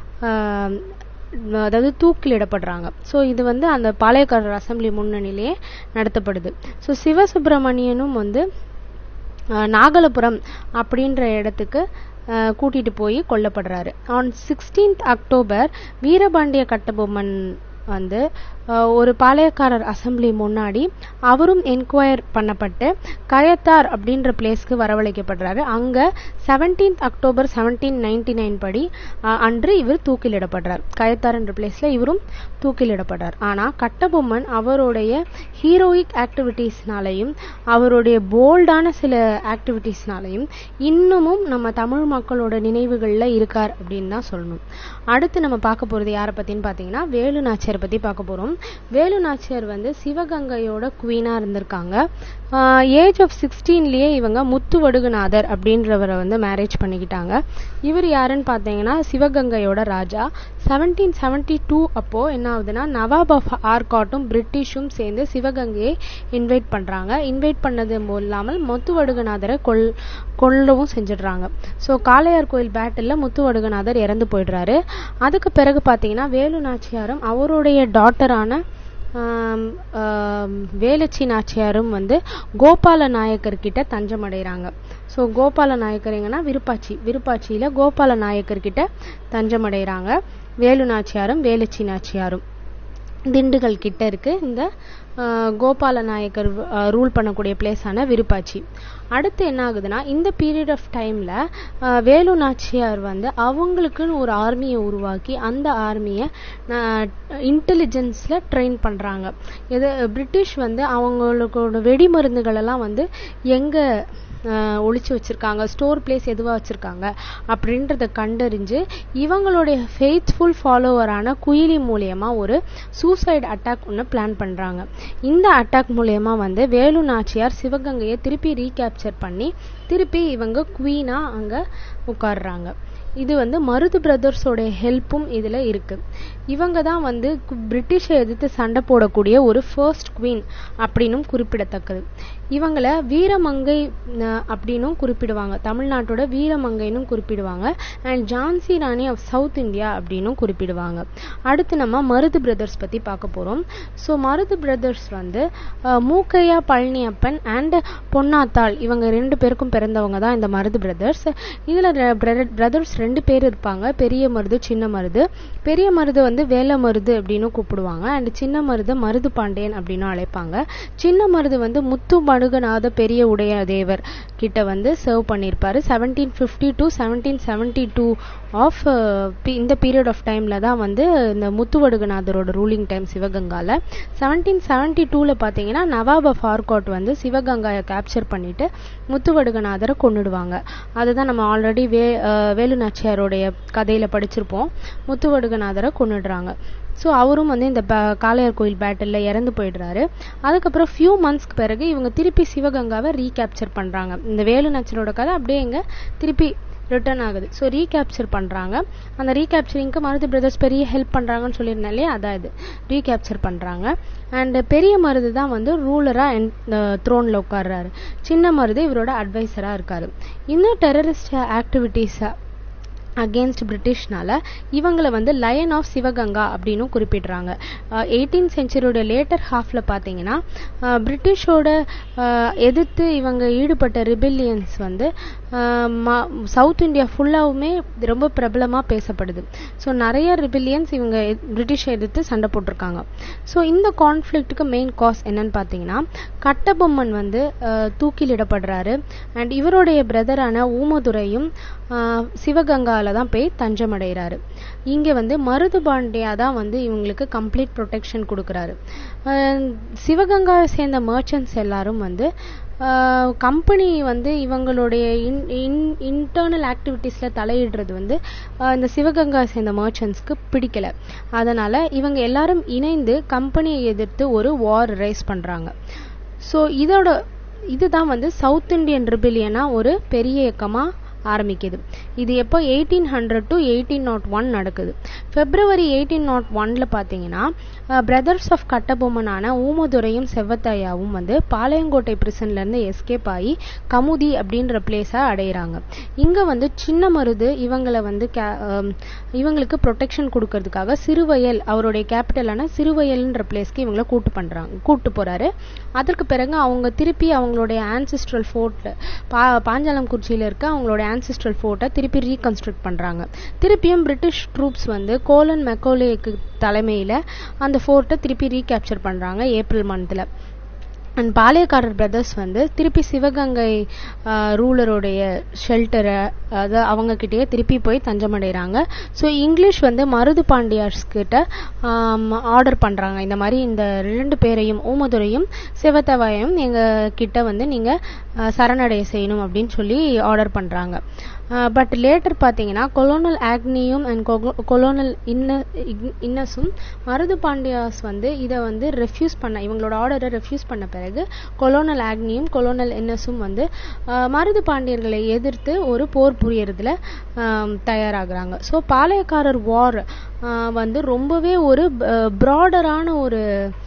ஆஹ், அதாவது தூக்கிலிடப்படுறாங்க ஸோ இது வந்து அந்த பாளையக்காரர் அசம்பிளி முன்னணியிலேயே நடத்தப்படுது ஸோ சிவசுப்பிரமணியனும் வந்து அஹ், நாகலபுரம் அப்படின்ற இடத்துக்கு அஹ், கூட்டிட்டு போய் கொல்லப்படுறாரு on sixteenth October Veerapandiya Kattabomman வந்து அஹ், ஒரு பாளையக்காரர் அசம்பிளி முன்னாடி அவரும் என்கொயர் பண்ணப்பட்டு கயத்தார் அப்படின்ற பிளேஸ்க்கு வரவழைக்கப்படுறாரு அங்க seventeenth October seventeen ninety nine படி அஹ், அன்று இவர் தூக்கிலிடப்படுறார் கயத்தார் என்ற பிளேஸ்ல இவரும் தூக்கிலிடப்படுறார் ஆனா கட்டபொம்மன் அவருடைய ஹீரோயிக் ஆக்டிவிட்டீஸ்னாலையும் அவருடைய போல்டான சில ஆக்டிவிட்டீஸ்னாலையும் இன்னமும் நம்ம தமிழ் மக்களோட நினைவுகள்ல இருக்கார் அப்படின்னு தான் சொல்லணும் அடுத்து நம்ம பார்க்க போறது யாரை பத்தின்னு பாத்தீங்கன்னா வேலுநாச்சியார் நாச்சியார் பற்றி பார்க்க போகிறோம் வேலு நாச்சியார் வந்து சிவகங்கையோட குவீனாக இருந்திருக்காங்க ஏஜ் ஆஃப் சிக்ஸ்டீன்லேயே இவங்க முத்துவடுகுநாதர் அப்படின்றவரை வந்து மேரேஜ் பண்ணிக்கிட்டாங்க இவர் யாருன்னு பார்த்தீங்கன்னா சிவகங்கையோட ராஜா செவன்டீன் செவன்டி டூ அப்போது என்ன ஆகுதுன்னா நவாப் ஆஃப் ஆர்காட்டும் பிரிட்டிஷும் சேர்ந்து சிவகங்கையை இன்வைட் பண்ணுறாங்க இன்வைட் பண்ணது இல்லாமல் முத்துவடுகுநாதரை கொல் கொல்லவும் செஞ்சிடுறாங்க ஸோ காளையார் கோயில் பேட்டில் முத்துவடுகுநாதர் இறந்து போயிடுறாரு அதுக்கு பிறகு பார்த்தீங்கன்னா வேலு நாச்சியாரும் அவருடைய டாட்டரான வேலச்சி நாச்சியாரும் வந்து கோபால நாயக்கர் கிட்ட தஞ்சம் அடைகிறாங்க ஸோ கோபால நாயக்கர் எங்கன்னா விருப்பாச்சி விருப்பாச்சியில் கோபால நாயக்கர் கிட்ட தஞ்சம் அடைகிறாங்க வேலு நாச்சியாரும் வேலச்சி நாச்சியாரும் திண்டுக்கல் கிட்ட இருக்கு இந்த கோபால நாயக்கர் ரூல் பண்ணக்கூடிய பிளேஸான விருப்பாச்சி அடுத்து என்ன ஆகுதுன்னா இந்த பீரியட் ஆஃப் டைமில் வேலு நாச்சியார் வந்து அவங்களுக்குன்னு ஒரு ஆர்மியை உருவாக்கி அந்த ஆர்மியை இன்டெலிஜென்ஸில் ட்ரெயின் பண்ணுறாங்க இது பிரிட்டிஷ் வந்து அவங்களோட வெடி மருந்துகளெல்லாம் வந்து எங்கே ஒழிச்சு வச்சுருக்காங்க ஸ்டோர் பிளேஸ் எதுவாக வச்சுருக்காங்க அப்படின்றத கண்டறிஞ்சு இவங்களுடைய ஃபெய்த்ஃபுல் ஃபாலோவரான குயிலி மூலயமா ஒரு சூசைட் அட்டாக் ஒன்று பிளான் பண்ணுறாங்க இந்த அட்டாக் மூலயமா வந்து வேலு நாச்சியார் சிவகங்கையை திருப்பி ரீகேப்சர் பண்ணி திருப்பி இவங்க குவீனாக அங்கே உட்காடுறாங்க இது வந்து மருது பிரதர்ஸோடைய ஹெல்ப்பும் இதில் இருக்கு இவங்க தான் வந்து பிரிட்டிஷை எதிர்த்து சண்டை போடக்கூடிய ஒரு ஃபர்ஸ்ட் குவீன் அப்படின்னும் குறிப்பிடத்தக்கது இவங்கள வீரமங்கை அப்படின்னும் குறிப்பிடுவாங்க தமிழ்நாட்டோட வீரமங்கைன்னு குறிப்பிடுவாங்க and Jhansi Rani of south India அப்படின்னும் குறிப்பிடுவாங்க அடுத்து நம்ம மருது பிரதர்ஸ் பற்றி பார்க்க போகிறோம் ஸோ மருது பிரதர்ஸ் வந்து மூக்கையா பழனியப்பன் அண்ட் பொன்னாத்தாள் இவங்க ரெண்டு பேருக்கும் பிறந்தவங்க தான் இந்த மருது பிரதர்ஸ் இதில் பிரதர்ஸ் ரெண்டு பேர் இருப்பாங்க பெரிய மருது சின்ன மருது பெரிய மருது வந்து வேலை மருது அப்படின்னு கூப்பிடுவாங்க அண்ட் சின்ன மருது மருது பாண்டியன் அப்படின்னு அழைப்பாங்க சின்ன மருது வந்து முத்து மடுகநாத பெரிய உடைய தேவர் கிட்ட வந்து சர்வ் பண்ணியிருப்பாரு seventeen fifty to seventeen seventy two of இந்த பீரியட் ஆஃப் டைமில் தான் வந்து இந்த முத்துவடுகநாதரோட ரூலிங் டைம் சிவகங்காவில் செவன்டீன் செவன்டி டூவில் பார்த்தீங்கன்னா நவாப் ஆஃப் ஆர்காட் வந்து சிவகங்காயை கேப்சர் பண்ணிட்டு முத்துவடுகநாதரை கொண்டுடுவாங்க அதுதான் நம்ம ஆல்ரெடி வே வேலு நாச்சியாருடைய கதையில் படிச்சிருப்போம் முத்துவடுகநாதரை கொண்டுடுறாங்க ஸோ அவரும் வந்து இந்த காளையார் கோயில் பேட்டில் இறந்து போயிடுறாரு அதுக்கப்புறம் ஃபியூ மந்த்ஸ்க்கு பிறகு இவங்க திருப்பி சிவகங்காவை ரீகேப்சர் பண்ணுறாங்க இந்த வேலு நாச்சியரோட கதை அப்படியே இங்கே திருப்பி ரிட்டர்ன் ஆகுது ஸோ ரீகேப்சர் பண்ணுறாங்க அந்த ரீகேப்சரிங்க்கு மருது பிரதர்ஸ் பெரிய ஹெல்ப் பண்ணுறாங்கன்னு சொல்லியிருந்தேன் இல்லையா அதான் இது ரீகேப்சர் பண்ணுறாங்க அண்ட் பெரிய மருது தான் வந்து ரூலராக த்ரோனில் உட்கார்றாரு சின்ன மருது இவரோட அட்வைசராக இருக்காரு இன்னும் டெரரிஸ்ட் ஆக்டிவிட்டீஸை அகேன்ஸ்ட் பிரிட்டிஷ்னால இவங்களை வந்து லயன் ஆஃப் சிவகங்கா அப்படின்னு குறிப்பிடுறாங்க எயிட்டீன் செஞ்சுரியோட லேட்டர் ஹாஃப்ல பார்த்தீங்கன்னா பிரிட்டிஷோட எதிர்த்து இவங்க ஈடுபட்ட ரிபில்லியன்ஸ் வந்து சவுத் இந்தியா ஃபுல்லாவுமே ரொம்ப பிரபலமாக பேசப்படுது ஸோ நிறைய ரிபில்லியன்ஸ் இவங்க பிரிட்டிஷை எதிர்த்து சண்டை போட்டிருக்காங்க ஸோ இந்த கான்ஃப்ளிக்ட்டுக்கு மெயின் காஸ் என்னன்னு பார்த்தீங்கன்னா கட்டபொம்மன் வந்து தூக்கிலிடப்படுறாரு அண்ட் இவருடைய பிரதரான ஊமதுரையும் சிவகங்காவில் தான் போய் தஞ்சம் அடைகிறாரு இங்கே வந்து மருது பாண்டியா தான் வந்து இவங்களுக்கு கம்ப்ளீட் ப்ரொடெக்ஷன் கொடுக்குறாரு சிவகங்காவை சேர்ந்த மர்ச்சன்ட்ஸ் எல்லாரும் வந்து கம்பெனி வந்து இவங்களுடைய இன் இன் இன்டர்னல் ஆக்டிவிட்டீஸில் தலையிடுறது வந்து இந்த சிவகங்கா சேர்ந்த மர்ச்சன்ட்ஸ்க்கு பிடிக்கல அதனால் இவங்க எல்லாரும் இணைந்து கம்பெனியை எதிர்த்து ஒரு வார் ரைஸ் பண்ணுறாங்க ஸோ இதோட இதுதான் வந்து சவுத் இந்தியன் ரிபிலியனாக ஒரு பெரிய இயக்கமாக ஆரம்பிக்குது இது எப்போ eighteen hundred to eighteen nought one நடக்குது பிப்ரவரி எயிட்டீன் நாட் ஒன்ல பார்த்தீங்கன்னா பிரதர்ஸ் ஆஃப் கட்டபொம்மனான ஊமதுரையும் செவ்வத்தையாவும் வந்து பாளையங்கோட்டை பிரிசன்லேருந்து எஸ்கேப் ஆகி கமுதி அப்படின்ற பிளேஸை அடையிறாங்க இங்கே வந்து சின்ன மருது இவங்களை வந்து இவங்களுக்கு ப்ரொடெக்ஷன் கொடுக்கறதுக்காக சிறுவயல் அவருடைய கேபிட்டலான சிறுவயல்ன்ற பிளேஸ்க்கு இவங்களை கூட்டு பண்ணுறாங்க கூட்டு போகிறாரு அதற்கு பிறகு அவங்க திருப்பி அவங்களுடைய ஆன்சிஸ்ட்ரல் ஃபோர்ட் பா பாஞ்சாலம் குறிச்சியில் இருக்க அவங்களுடைய ஆன்சிஸ்ட்ரல் ஃபோர்ட்டை திருப்பி ரீகன்ஸ்ட்ரக்ட் பண்ணுறாங்க திருப்பியும் பிரிட்டிஷ் ட்ரூப்ஸ் வந்து கோலன் மெக்கோலேக்கு தலைமையில் அந்த ஃபோர்ட்டை திருப்பி ரீகேப்சர் பண்ணுறாங்க ஏப்ரல் மந்தில் அண்ட் பாளையக்காரர் பிரதர்ஸ் வந்து திருப்பி சிவகங்கை ரூலருடைய ஷெல்டரை அது அவங்கக்கிட்டேயே திருப்பி போய் தஞ்சமடைகிறாங்க ஸோ இங்கிலீஷ் வந்து மருது பாண்டியார்ஸ் கிட்ட ஆர்டர் பண்ணுறாங்க இந்த மாதிரி இந்த ரெண்டு பேரையும் ஊமதுரையும் சிவத்தவாயும் எங்கள் கிட்ட வந்து நீங்கள் சரணடைய செய்யணும் அப்படின்னு சொல்லி ஆர்டர் பண்ணுறாங்க பட் லேட்டர் பார்த்தீங்கன்னா கொலோனல் ஆக்னியும் அண்ட் கொலோனல் இன்ன இன்னஸும் மருது பாண்டியாஸ் வந்து இதை வந்து ரெஃப்யூஸ் பண்ண இவங்களோட ஆர்டரை ரெஃப்யூஸ் பண்ண பிறகு கொலோனல் ஆக்னியும் கொலோனல் இன்னஸும் வந்து மருது பாண்டியர்களை எதிர்த்து ஒரு போர் புரியறதுல தயாராகிறாங்க ஸோ பாளையக்காரர் வார் வந்து ரொம்பவே ஒரு ப்ராடரான ஒரு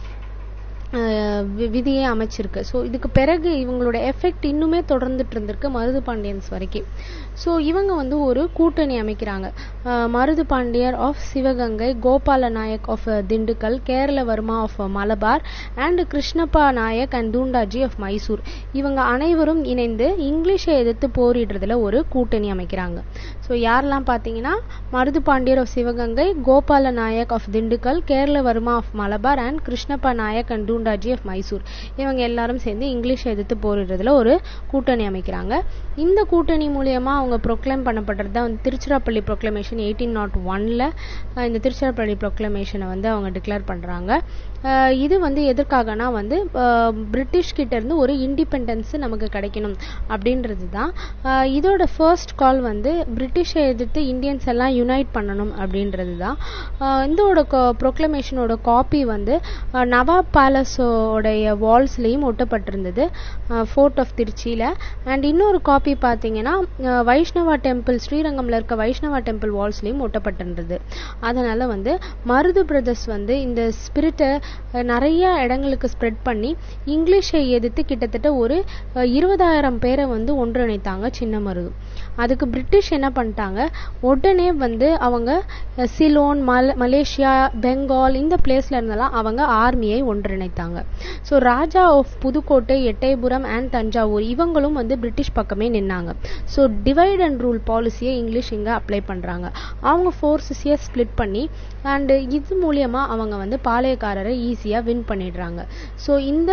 விதியை அமைச்சிருக்கு ஸோ இதுக்கு பிறகு இவங்களோட எஃபெக்ட் இன்னுமே தொடர்ந்துட்டு இருந்திருக்கு மருது பாண்டியன்ஸ் வரைக்கும் ஸோ இவங்க வந்து ஒரு கூட்டணி அமைக்கிறாங்க Marudhu Pandiyar of Sivaganga Gopala Nayak of Dindigul Keralavarma of Malabar and Krishnappa Nayak and Dhoondaji of Mysore இவங்க அனைவரும் இணைந்து இங்கிலீஷை எதிர்த்து போரிடுறதுல ஒரு கூட்டணி அமைக்கிறாங்க ஸோ யாரெல்லாம் பார்த்தீங்கன்னா Marudhu Pandiyar of Sivaganga Gopala Nayak of Dindigul Keralavarma of Malabar and Krishnappa Nayak and Dhoondaji of Mysore இவங்க எல்லாரும் சேர்ந்து இங்கிலீஷை எதிர்த்து போரிடுறதுல ஒரு கூட்டணி அமைக்கிறாங்க இந்த கூட்டணி மூலியமா அவங்க ப்ரொக்ளைம் பண்ணப்படுறது தான் வந்து திருச்சிராப்பள்ளி ப்ரொக்ளமேஷன் எயிட்டீன் நாட் ஒன்ல இந்த திருச்சிராப்பள்ளி ப்ரொக்ளமேஷனை வந்து அவங்க டிக்ளேர் பண்றாங்க இது வந்து எதற்காகனா வந்து பிரிட்டிஷ் கிட்ட இருந்து ஒரு இண்டிபெண்டன்ஸ் நமக்கு கிடைக்கணும் அப்படின்றது தான் இதோட ஃபர்ஸ்ட் கால் வந்து பிரிட்டிஷை எதிர்த்து இந்தியன்ஸ் எல்லாம் யுனைட் பண்ணணும் அப்படின்றது தான் இதோட ப்ரொக்ளமேஷனோட காப்பி வந்து நவாப் பேலஸோடைய வால்ஸ்லேயும் ஒட்டப்பட்டிருந்தது ஃபோர்ட் ஆஃப் திருச்சியில் அண்ட் இன்னொரு காப்பி பார்த்தீங்கன்னா வைஷ்ணவா டெம்பிள் ஸ்ரீரங்கம்ல இருக்க வைஷ்ணவா டெம்பிள் வால்ஸ்லேயும் ஒட்டப்பட்டிருந்தது அதனால வந்து மருது பிரதர்ஸ் வந்து இந்த ஸ்பிரிட்டை நிறைய இடங்களுக்கு ஸ்ப்ரெட் பண்ணி இங்கிலீஷை எதிர்த்து கிட்டத்தட்ட ஒரு இருபதாயிரம் பேரை வந்து ஒன்றிணைத்தாங்க சின்ன மருது அதுக்கு பிரிட்டிஷ் என்ன பண்ணிட்டாங்க உடனே வந்து அவங்க சிலோன் மல் மலேசியா பெங்கால் இந்த பிளேஸ்ல இருந்தெல்லாம் அவங்க ஆர்மியை ஒன்றிணைத்தாங்க so raja of Pudukkottai Ettayapuram and Thanjavur இவங்களும் வந்து பிரிட்டிஷ் பக்கமே நின்னாங்க ஸோ டிவைட் அண்ட் ரூல் பாலிசியை இங்கிலீஷ் இங்கே அப்ளை பண்ணுறாங்க அவங்க ஃபோர்ஸஸையே ஸ்ப்ளிட் பண்ணி அண்டு இது மூலியமா அவங்க வந்து பாளையக்காரரை ஈஸியாக வின் பண்ணிடுறாங்க ஸோ இந்த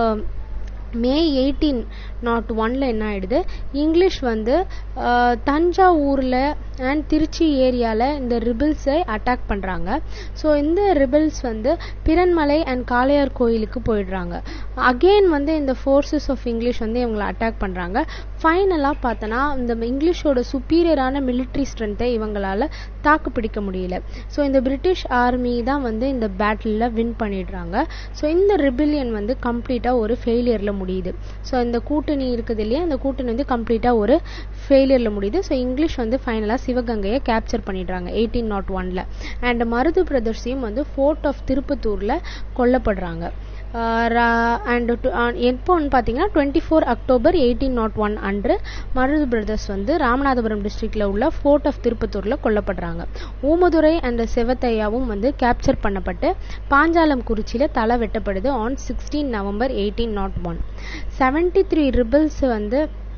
மே எயிட்டீன் நாட் ஒன்ல என்ன ஆயிடுது இங்கிலீஷ் வந்து தஞ்சாவூரில் அண்ட் திருச்சி ஏரியாவில் இந்த ரிபிள்ஸை அட்டாக் பண்ணுறாங்க ஸோ இந்த ரிபிள்ஸ் வந்து பிறன்மலை அண்ட் காளையார் கோயிலுக்கு போயிடுறாங்க அகெயின் வந்து இந்த ஃபோர்ஸஸ் ஆஃப் இங்கிலீஷ் வந்து இவங்களை அட்டாக் பண்ணுறாங்க ஃபைனலாக பார்த்தோன்னா இந்த இங்கிலீஷோட சுப்பீரியரான மிலிட்ரி ஸ்ட்ரென்த்தை இவங்களால தாக்கு பிடிக்க முடியல ஸோ இந்த பிரிட்டிஷ் ஆர்மி தான் வந்து இந்த பேட்டிலில் வின் பண்ணிடுறாங்க ஸோ இந்த ரிபிலியன் வந்து கம்ப்ளீட்டாக ஒரு ஃபெயிலியரில் முடியுது ஸோ இந்த கூட்டணி இருக்குது இல்லையா அந்த கூட்டணி வந்து கம்ப்ளீட்டாக ஒரு ஃபெயிலியரில் முடியுது ஸோ இங்கிலீஷ் வந்து ஃபைனலாக சிவகங்கையை கேப்சர் பண்ணிடுறாங்க எயிட்டீன் நாட் ஒன்ல அண்ட் மருது பிரதர்ஸையும் வந்து ஃபோர்ட் ஆஃப் திருப்பத்தூரில் கொல்லப்படுறாங்க அண்ட் எப்போன்னு பார்த்தீங்கன்னா twenty four October eighteen nought one அன்று மருது பிரதர்ஸ் வந்து ராமநாதபுரம் டிஸ்ட்ரிக்ட்ல உள்ள ஃபோர்ட் ஆஃப் திருப்பத்தூர்ல கொல்லப்படுறாங்க ஊமதுரை அண்ட் சிவத்தையாவும் வந்து கேப்சர் பண்ணப்பட்டு பாஞ்சாலம் குறிச்சியில தலை வெட்டப்படுது on sixteen November eighteen nought one seventy three rebels வந்து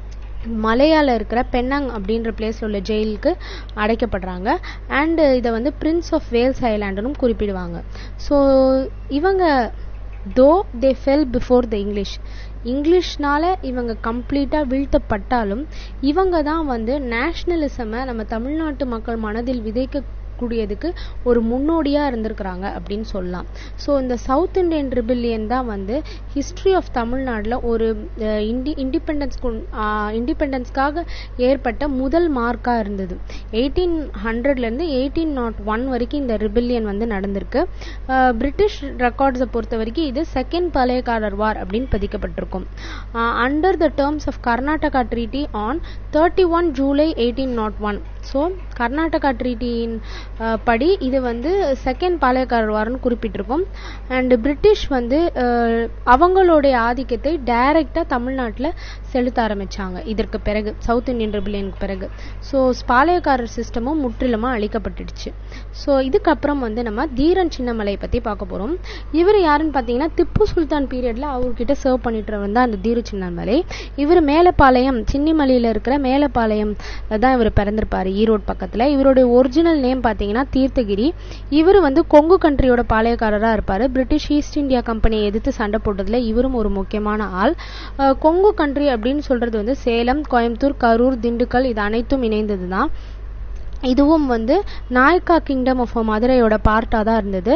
மலையால இருக்கிற பென்னாங் அப்படின்ற பிளேஸ்ல உள்ள ஜெயிலுக்கு அடைக்கப்படுறாங்க அண்ட் இதை வந்து பிரின்ஸ் ஆஃப் வேல்ஸ் ஐலாண்டுன்னு குறிப்பிடுவாங்க ஸோ இவங்க though they fell before the English இங்கிலீஷ்னால இவங்க கம்ப்ளீட்டாக வீழ்த்தப்பட்டாலும் இவங்க தான் வந்து நேஷ்னலிசமை நம்ம தமிழ்நாட்டு மக்கள் மனதில் விதைக்க கூடியதுக்கு ஒரு முன்னோடியா இருந்திருக்கிறாங்க அப்படின்னு சொல்லலாம் ஸோ இந்த சவுத் இண்டியன் ரிபில்லியன் தான் வந்து ஹிஸ்டரி ஆஃப் தமிழ்நாட்டில் ஒரு இண்டி இண்டிபெண்டன்ஸ் இண்டிபெண்டன்ஸ்க்காக ஏற்பட்ட முதல் மார்க்காக இருந்தது எயிட்டீன் ஹண்ட்ரட்லேருந்து எயிட்டீன் நாட் ஒன் வரைக்கும் இந்த ரிபில்லியன் வந்து நடந்திருக்கு பிரிட்டிஷ் ரெக்கார்ட்ஸை பொறுத்த வரைக்கும் இது செகண்ட் பழையக்காரர் வார் அப்படின்னு பதிக்கப்பட்டிருக்கும் under the terms of Karnataka treaty on thirty one July eighteen nought one so Karnataka ட்ரீட்டியின் படி இது வந்து செகண்ட் பாளையக்காரர் வாரம்னு குறிப்பிட்டிருக்கும் அண்ட் பிரிட்டிஷ் வந்து அவங்களுடைய ஆதிக்கத்தை டைரக்டாக தமிழ்நாட்டில் செலுத்த ஆரம்பிச்சாங்க இதற்கு பிறகு சவுத் இந்தியன் ரிபிலியனுக்கு பிறகு ஸோ பாளையக்காரர் சிஸ்டமும் முற்றிலுமாக அழிக்கப்பட்டுடுச்சு ஸோ இதுக்கப்புறம் வந்து நம்ம தீரன் சின்னமலை பற்றி பார்க்க போகிறோம் இவர் யாருன்னு பார்த்தீங்கன்னா திப்பு சுல்தான் பீரியடில் அவர்கிட்ட சர்வ் பண்ணிட்டு வந்த அந்த தீர சின்னமலை இவர் மேலப்பாளையம் சின்னிமலையில் இருக்கிற மேலப்பாளையம் தான் இவர் பிறந்திருப்பாரு ஈரோடு பக்கத்தில் இவருடைய ஒரிஜினல் நேம் பார்த்தீங்கன்னா தீர்த்தகிரி இவர் வந்து கொங்கு கண்ட்ரியோட பாளையக்காரராக இருப்பார் பிரிட்டிஷ் ஈஸ்ட் இந்தியா கம்பெனியை எதிர்த்து சண்டை போட்டதில் இவரும் ஒரு முக்கியமான ஆள் அஹ் கொங்கு கண்ட்ரி அப்படின்னு சொல்கிறது வந்து சேலம் கோயம்புத்தூர் கரூர் திண்டுக்கல் இது அனைத்தும் இணைந்தது தான் இதுவும் வந்து நாயக்கா கிங்டம் ஆஃப் மதுரையோட பார்ட்டாக தான் இருந்தது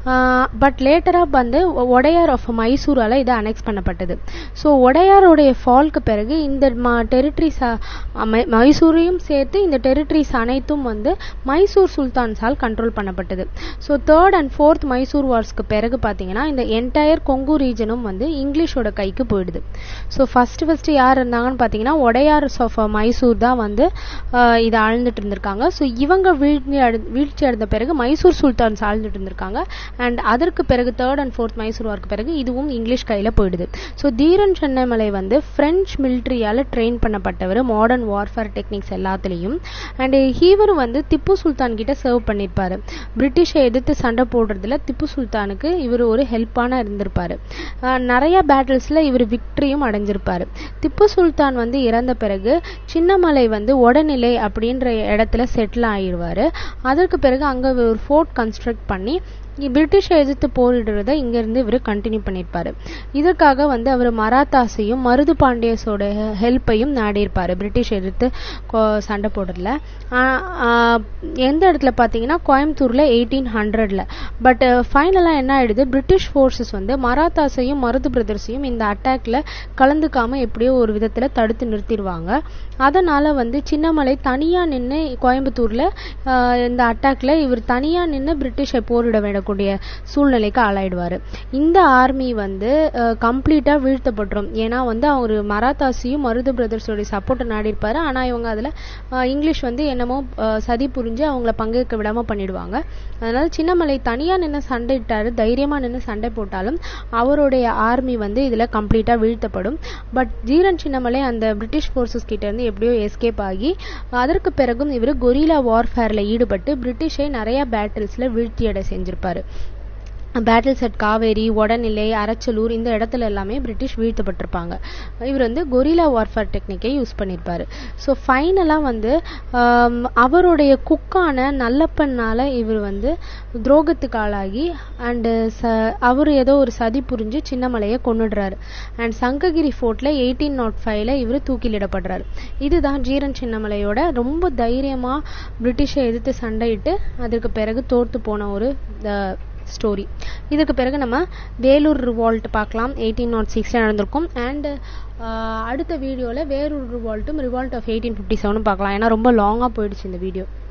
பட் லேட்டராக வந்து ஒடையார் ஆஃப் மைசூரால் இது அனெக்ஸ் பண்ணப்பட்டது ஸோ ஒடையாரோடைய ஃபால்க்கு பிறகு இந்த டெரிட்டரிஸ் மைசூரையும் சேர்த்து இந்த டெரிட்டரிஸ் அனைத்தும் வந்து மைசூர் சுல்தான்ஸால் கண்ட்ரோல் பண்ணப்பட்டது so third and fourth Mysore வார்ஸ்க்கு பிறகு பார்த்தீங்கன்னா இந்த என்டையர் கொங்கு ரீஜனும் வந்து இங்கிலீஷோட கைக்கு போயிடுது ஸோ ஃபஸ்ட்டு ஃபஸ்ட்டு யார் இருந்தாங்கன்னு பார்த்தீங்கன்னா ஒடையார்ஸ் ஆஃப் மைசூர் தான் வந்து ஆஹ் இதை ஆழ்ந்துட்டு இருந்திருக்காங்க ஸோ இவங்க வீழ்ச்சி அடை வீழ்ச்சி அடைந்த பிறகு மைசூர் சுல்தான்ஸ் ஆழ்ந்துட்டு இருந்திருக்காங்க அண்ட் அதற்கு பிறகு தேர்ட் அண்ட் ஃபோர்த் மைசூர் வார்க்கு பிறகு இதுவும் இங்கிலீஷ் கையில் போயிடுது ஸோ தீரன் சென்னைமலை வந்து ஃப்ரெஞ்ச் மிலிட்ரியால் ட்ரெயின் பண்ணப்பட்டவர் மாடர்ன் வார்ஃபேர் டெக்னிக்ஸ் எல்லாத்துலேயும் அண்ட் ஹீவர் வந்து திப்பு சுல்தான் கிட்ட சர்வ் பண்ணியிருப்பாரு பிரிட்டிஷை எதிர்த்து சண்டை போடுறதுல திப்பு சுல்தானுக்கு இவர் ஒரு ஹெல்ப்பான இருந்திருப்பாரு ஆஹ் நிறைய பேட்டில்ஸில் இவர் விக்டரியும் அடைஞ்சிருப்பாரு திப்பு சுல்தான் வந்து இறந்த பிறகு சின்னமலை வந்து உடநிலை அப்படின்ற இடத்துல செட்டில் ஆயிடுவார் அதற்கு பிறகு அங்கே ஒரு ஃபோர்ட் கன்ஸ்ட்ரக்ட் பண்ணி பிரிட்டிஷை எதிர்த்து போரிடுறதை இங்கேருந்து இவர் கண்டினியூ பண்ணியிருப்பார் இதற்காக வந்து அவர் மராத்தாஸையும் மருது பாண்டியஸோட ஹெல்ப்பையும் நாடியிருப்பார் பிரிட்டிஷ் எதிர்த்து கொ- சண்டை போடுறதுல ஆ- ஆ, எந்த இடத்துல பார்த்தீங்கன்னா கோயம்புத்தூரில் எயிட்டீன் ஹண்ட்ரடில் பட் ஃபைனலாக என்ன ஆயிடுது பிரிட்டிஷ் ஃபோர்ஸஸ் வந்து மராத்தாஸையும் மருது பிரதர்ஸையும் இந்த அட்டாக்ல கலந்துக்காம எப்படியோ ஒரு விதத்தில் தடுத்து நிறுத்திடுவாங்க அதனால வந்து சின்னமலை தனியாக நின்று கோயம்புத்தூரில் இந்த அட்டாக்ல இவர் தனியாக நின்று பிரிட்டிஷை போரிட விடக்கூடிய சூழ்நிலைக்கு ஆளாயிடுவார் இந்த ஆர்மி வந்து கம்ப்ளீட்டாக வீழ்த்தப்பட்டுரும் ஏன்னா வந்து அவர் மராத்தாஸையும் மருது பிரதர்ஸோடைய சப்போர்ட்டை நாடியிருப்பாரு ஆனால் இவங்க அதில் இங்கிலீஷ் வந்து என்னமோ அஹ், சதி புரிஞ்சு அவங்கள பங்கேற்க விடாமல் பண்ணிடுவாங்க அதனால சின்னமலை தனியாக நின்று சண்டையிட்டாரு தைரியமாக நின்று சண்டை போட்டாலும் அவருடைய ஆர்மி வந்து இதில் கம்ப்ளீட்டாக வீழ்த்தப்படும் பட் ஜீரன் சின்னமலை அந்த பிரிட்டிஷ் ஃபோர்ஸஸ் கிட்ட இருந்து எப்படியோ எஸ்கேப் ஆகி அதற்கு பிறகும் இவர் கொரில்லா வார்ஃபேரில் ஈடுபட்டு பிரிட்டிஷை நிறைய பேட்டில்ஸில் வீழ்த்தியடை செஞ்சிருப்பாரு பேட்டில்ஸ் அட் காவேரி உடநிலை அரச்சலூர் இந்த இடத்துல எல்லாமே பிரிட்டிஷ் வீழ்த்தப்பட்டிருப்பாங்க இவர் வந்து கொரில்லா வார்ஃபேர் டெக்னிக்கை யூஸ் பண்ணியிருப்பாரு ஸோ ஃபைனலாக வந்து ஆம், அவருடைய குக்கான நல்லப்பண்ணால் இவர் வந்து துரோகத்துக்கு ஆளாகி அண்டு ச அவர் ஏதோ ஒரு சதி புரிஞ்சு சின்னமலையை கொன்னுடுறாரு அண்ட் சங்ககிரி ஃபோர்ட்டில் எயிட்டீன் நாட் ஃபைவ்ல இவர் தூக்கிலிடப்படுறாரு இதுதான் ஜீரன் சின்னமலையோட ரொம்ப தைரியமாக பிரிட்டிஷை எதிர்த்து சண்டையிட்டு அதற்கு பிறகு தோற்று போன ஒரு அஹ், ஸ்டோரி இதுக்கு பிறகு நம்ம வேலூர் ரிவால்ட் பார்க்கலாம் எயிட்டீன் நாட் சிக்ஸில் நடந்திருக்கும் அண்ட் அடுத்த வீடியோவில் வேலூர் ரிவால்ட்டும் ரிவால்ட் ஆஃப் எயிட்டீன் ஃபிஃப்டி செவனும் பார்க்கலாம் ஏன்னா ரொம்ப லாங்காக போயிடுச்சு இந்த வீடியோ